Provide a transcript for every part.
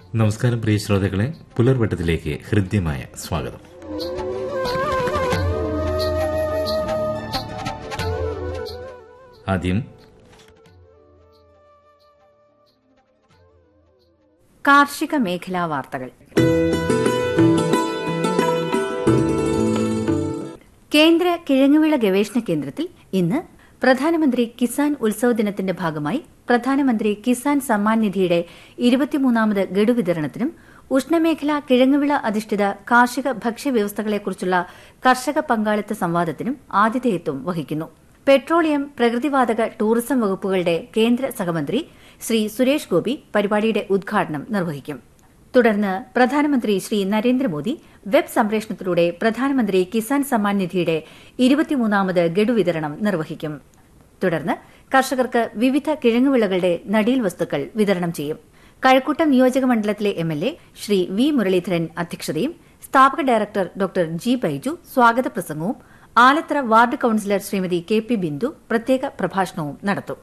നമസ്കാരം പ്രിയ ശ്രോതാക്കളെ പുലർവട്ടത്തിലേക്ക് ഹൃദ്യമായ സ്വാഗതം ആദ്യം കാർഷിക മേഖലാ വാർത്തകൾ കേന്ദ്ര കിഴങ്ങുവിള ഗവേഷണ കേന്ദ്രത്തിൽ ഇന്ന് പ്രധാനമന്ത്രി കിസാൻ ഉത്സവ ദിനത്തിന്റെ ഭാഗമായി പ്രധാനമന്ത്രി കിസാൻ സമ്മാൻ നിധിയുടെ ഇരുപത്തിമൂന്നാമത് ഗഡു വിതരണത്തിനും ഉഷ്ണമേഖലാ കിഴങ്ങുവിള അധിഷ്ഠിത കാർഷിക ഭക്ഷ്യവ്യവസ്ഥകളെക്കുറിച്ചുള്ള കർഷക പങ്കാളിത്ത സംവാദത്തിനും ആതിഥേയത്വം വഹിക്കുന്നു പെട്രോളിയം പ്രകൃതിവാതക ടൂറിസം വകുപ്പുകളുടെ കേന്ദ്ര സഹമന്ത്രി ശ്രീ സുരേഷ് ഗോപി പരിപാടിയുടെ ഉദ്ഘാടനം നിർവഹിക്കും തുടർന്ന് പ്രധാനമന്ത്രി ശ്രീ നരേന്ദ്രമോദി വെബ് സംപ്രേഷണത്തിലൂടെ പ്രധാനമന്ത്രി കിസാൻ സമ്മാൻ നിധിയുടെ ഇരുപത്തിമൂന്നാമത് ഗഡു വിതരണം നിർവഹിക്കും തുടർന്ന് കർഷകർക്ക് വിവിധ കിഴങ്ങുവിളകളുടെ നടീൽ വസ്തുക്കൾ വിതരണം ചെയ്യും കഴക്കൂട്ടം നിയോജക മണ്ഡലത്തിലെ M L A Shri V Muraleedharan അധ്യക്ഷതയും സ്ഥാപക ഡയറക്ടർ ഡോക്ടർ ജി ബൈജു സ്വാഗത പ്രസംഗവും Alathara ward councillor Shrimati K P Bindu പ്രത്യേക പ്രഭാഷണവും നടത്തും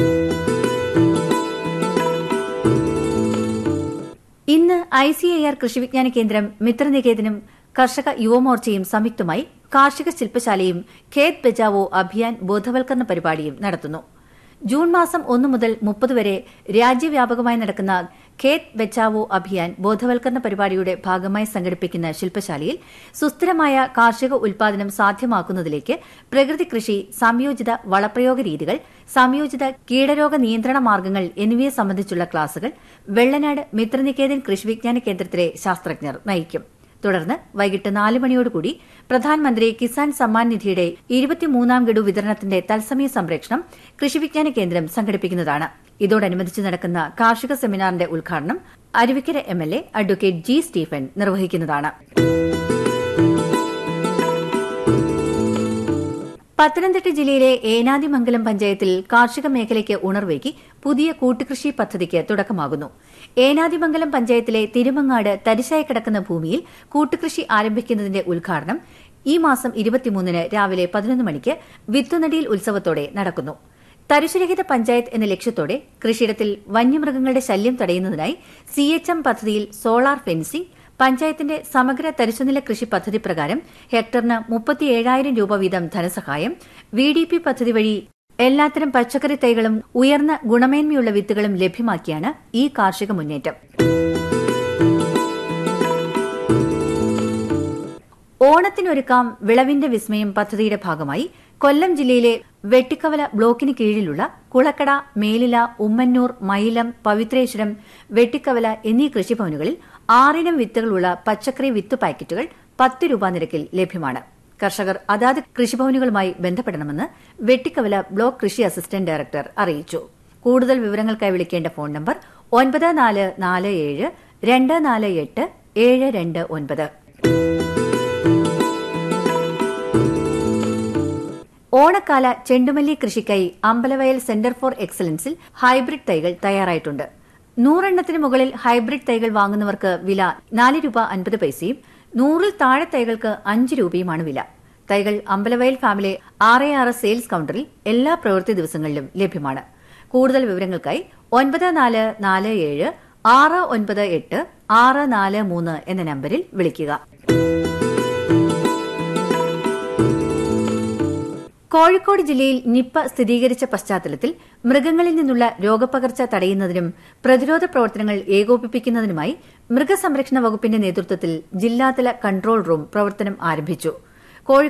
ഇന്ന് ഐ സി ഐ ആർ കൃഷി വിജ്ഞാന കേന്ദ്രം മിത്രനികേതനും കർഷക യുവമോർച്ചയും സംയുക്തമായി കാർഷിക ശില്പശാലയും ഖേത് ബച്ചാവോ അഭിയാൻ ബോധവൽക്കരണ പരിപാടിയും നടത്തുന്നു ജൂൺ മാസം ഒന്നു മുതൽ മുപ്പത് വരെ രാജ്യവ്യാപകമായി നടക്കുന്ന ഖേത് ബച്ചാവോ അഭിയാൻ ബോധവൽക്കരണ പരിപാടിയുടെ ഭാഗമായി സംഘടിപ്പിക്കുന്ന ശില്പശാലയിൽ സുസ്ഥിരമായ കാർഷിക ഉൽപാദനം സാധ്യമാക്കുന്നതിലേക്ക് പ്രകൃതി കൃഷി സംയോജിത വളപ്രയോഗ രീതികൾ സംയോജിത കീടരോഗ നിയന്ത്രണ മാർഗ്ഗങ്ങൾ എന്നിവയെ സംബന്ധിച്ചുള്ള ക്ലാസുകൾ വെള്ളനാട് മിത്രനികേതൻ കൃഷി വിജ്ഞാന കേന്ദ്രത്തിലെ ശാസ്ത്രജ്ഞർ നയിക്കും തുടർന്ന് വൈകിട്ട് നാല് മണിയോടുകൂടി പ്രധാനമന്ത്രി കിസാൻ സമ്മാൻ നിധിയുടെ ഇരുപത്തിമൂന്നാം ഗഡു വിതരണത്തിന്റെ തത്സമയ സംപ്രേഷണം കൃഷിവിജ്ഞാന കേന്ദ്രം സംഘടിപ്പിക്കുന്നതാണ് ഇതോടനുബന്ധിച്ച് നടക്കുന്ന കാർഷിക സെമിനാറിന്റെ ഉദ്ഘാടനം Aruvikkara M L A advocate G Stephen നിർവഹിക്കുന്നതാണ് പത്തനംതിട്ട ജില്ലയിലെ ഏനാദിമംഗലം പഞ്ചായത്തിൽ കാർഷിക മേഖലയ്ക്ക് ഉണർവേകി പുതിയ കൂട്ടുകൃഷി പദ്ധതിക്ക് തുടക്കമാകുന്നു ഏനാദിമംഗലം പഞ്ചായത്തിലെ തിരുമങ്ങാട് തരിശായി കിടക്കുന്ന ഭൂമിയിൽ കൂട്ടുകൃഷി ആരംഭിക്കുന്നതിന്റെ ഉദ്ഘാടനം ഈ മാസം ഇരുപത്തിമൂന്നിന് രാവിലെ പതിനൊന്ന് മണിക്ക് വിത്തുനടിയിൽ ഉത്സവത്തോടെ നടക്കുന്നു തരിശുരഹിത പഞ്ചായത്ത് എന്ന ലക്ഷ്യത്തോടെ കൃഷിയിടത്തിൽ വന്യമൃഗങ്ങളുടെ ശല്യം തടയുന്നതിനായി സിഎച്ച്എം പദ്ധതിയിൽ സോളാർ ഫെൻസിംഗ് പഞ്ചായത്തിന്റെ സമഗ്ര തരിശുനില കൃഷി പദ്ധതി പ്രകാരം ഹെക്ടറിന് മുപ്പത്തിയേഴായിരം രൂപ വീതം ധനസഹായം വി ഡി പി പദ്ധതി വഴി എല്ലാത്തരം പച്ചക്കറി തൈകളും ഉയർന്ന ഗുണമേന്മയുള്ള വിത്തുകളും ലഭ്യമാക്കിയാണ് ഈ കാർഷിക മുന്നേറ്റം ഓണത്തിനൊരുക്കാം വിളവിന്റെ വിസ്മയം പദ്ധതിയുടെ ഭാഗമായി കൊല്ലം ജില്ലയിലെ വെട്ടിക്കവല ബ്ലോക്കിന് കീഴിലുള്ള കുളക്കട മേലില ഉമ്മന്നൂർ മയിലം പവിത്രേശ്വരം വെട്ടിക്കവല എന്നീ കൃഷിഭവനുകളിൽ ആറിനം വിത്തുകളുള്ള പച്ചക്കറി വിത്ത് പാക്കറ്റുകൾ പത്ത് രൂപ നിരക്കിൽ ലഭ്യമാണ് കർഷകർ അതാത് കൃഷിഭവനുകളുമായി ബന്ധപ്പെടണമെന്ന് വെട്ടിക്കവല ബ്ലോക്ക് കൃഷി അസിസ്റ്റന്റ് ഡയറക്ടർ അറിയിച്ചു കൂടുതൽ വിവരങ്ങൾക്കായി വിളിക്കേണ്ട ഫോൺ നമ്പർ ഒൻപത് നാല് നാല് ഏഴ് രണ്ട് നാല് എട്ട് ഏഴ് രണ്ട് ഒൻപത് ഓണക്കാല ചെണ്ടുമല്ലി കൃഷിക്കായി അമ്പലവയൽ സെന്റർ ഫോർ എക്സലൻസിൽ ഹൈബ്രിഡ് തൈകൾ തയ്യാറായിട്ടുണ്ട് നൂറെണ്ണത്തിന് മുകളിൽ ഹൈബ്രിഡ് തൈകൾ വാങ്ങുന്നവർക്ക് വില നാല് രൂപ അൻപത് പൈസയും നൂറിൽ താഴെ തൈകൾക്ക് അഞ്ച് രൂപയുമാണ് വില തൈകൾ അമ്പലവയൽ ഫാമിലെ ആറ് ആറ് സെയിൽസ് കൌണ്ടറിൽ എല്ലാ പ്രവൃത്തി ദിവസങ്ങളിലും ലഭ്യമാണ് കൂടുതൽ വിവരങ്ങൾക്കായി ഒൻപത് നാല് നാല് ഏഴ് ആറ് ഒൻപത് എട്ട് ആറ് നാല് മൂന്ന് എന്ന നമ്പറിൽ വിളിക്കുക കോഴിക്കോട് ജില്ലയിൽ നിപ്പ സ്ഥിരീകരിച്ച പശ്ചാത്തലത്തിൽ മൃഗങ്ങളിൽ നിന്നുള്ള രോഗപകർച്ച തടയുന്നതിനും പ്രതിരോധ പ്രവർത്തനങ്ങൾ ഏകോപിപ്പിക്കുന്നതിനുമായി മൃഗസംരക്ഷണ വകുപ്പിന്റെ നേതൃത്വത്തിൽ ജില്ലാതല കൺട്രോൾ റൂം പ്രവർത്തനം ആരംഭിച്ചു